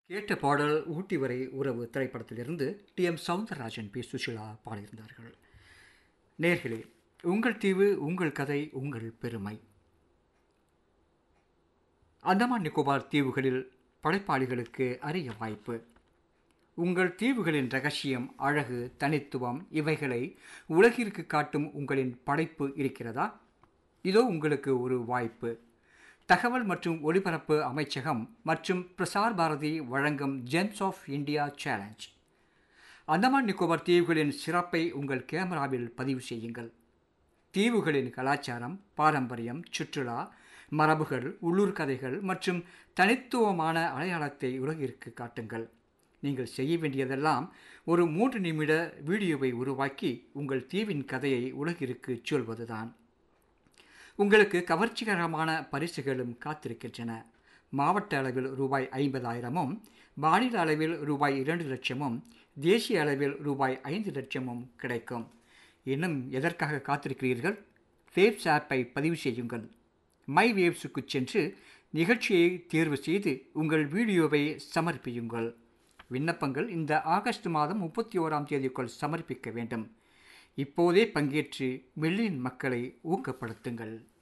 கேட்ட பாடல் ஊட்டி வரை உறவு திரைப்படத்திலிருந்து T M Soundararajan P Susheela பாடியிருந்தார்கள் நேர்களே உங்கள் தீவு உங்கள் கதை உங்கள் பெருமை அந்தமான் நிக்கோபார் தீவுகளில் படைப்பாளிகளுக்கு அரிய வாய்ப்பு உங்கள் தீவுகளின் ரகசியம் அழகு தனித்துவம் இவைகளை உலகிற்கு காட்டும் உங்களின் படைப்பு இருக்கிறதா இதோ உங்களுக்கு ஒரு வாய்ப்பு தகவல் மற்றும் ஒலிபரப்பு அமைச்சகம் மற்றும் பிரசார் பாரதி வழங்கும் gems of India challenge Andaman Nicobar தீவுகளின் சிறப்பை உங்கள் கேமராவில் பதிவு செய்யுங்கள் தீவுகளின் கலாச்சாரம் பாரம்பரியம் சுற்றுலா மரபுகள் உள்ளூர் கதைகள் மற்றும் தனித்துவமான அடையாளத்தை உலகிற்கு காட்டுங்கள் நீங்கள் செய்ய வேண்டியதெல்லாம் ஒரு மூன்று நிமிட வீடியோவை உருவாக்கி உங்கள் தீவின் கதையை உலகிற்கு சொல்வதுதான் உங்களுக்கு கவர்ச்சிகரமான பரிசுகளும் காத்திருக்கின்றன மாவட்ட அளவில் ரூபாய் ஐம்பதாயிரமும் மாநில அளவில் ரூபாய் இரண்டு லட்சமும் தேசிய அளவில் ரூபாய் ஐந்து லட்சமும் கிடைக்கும் இன்னும் எதற்காக காத்திருக்கிறீர்கள் வேவ்ஸ் ஆப்பை பதிவு செய்யுங்கள் மை வேவ்ஸுக்கு சென்று நிகழ்ச்சியை தேர்வு செய்து உங்கள் வீடியோவை சமர்ப்பியுங்கள் விண்ணப்பங்கள் இந்த ஆகஸ்ட் மாதம் முப்பத்தி ஓராம் தேதிக்குள் சமர்ப்பிக்க வேண்டும் இப்போதே பங்கேற்று மில்லியன் மக்களை ஊக்கப்படுத்துங்கள்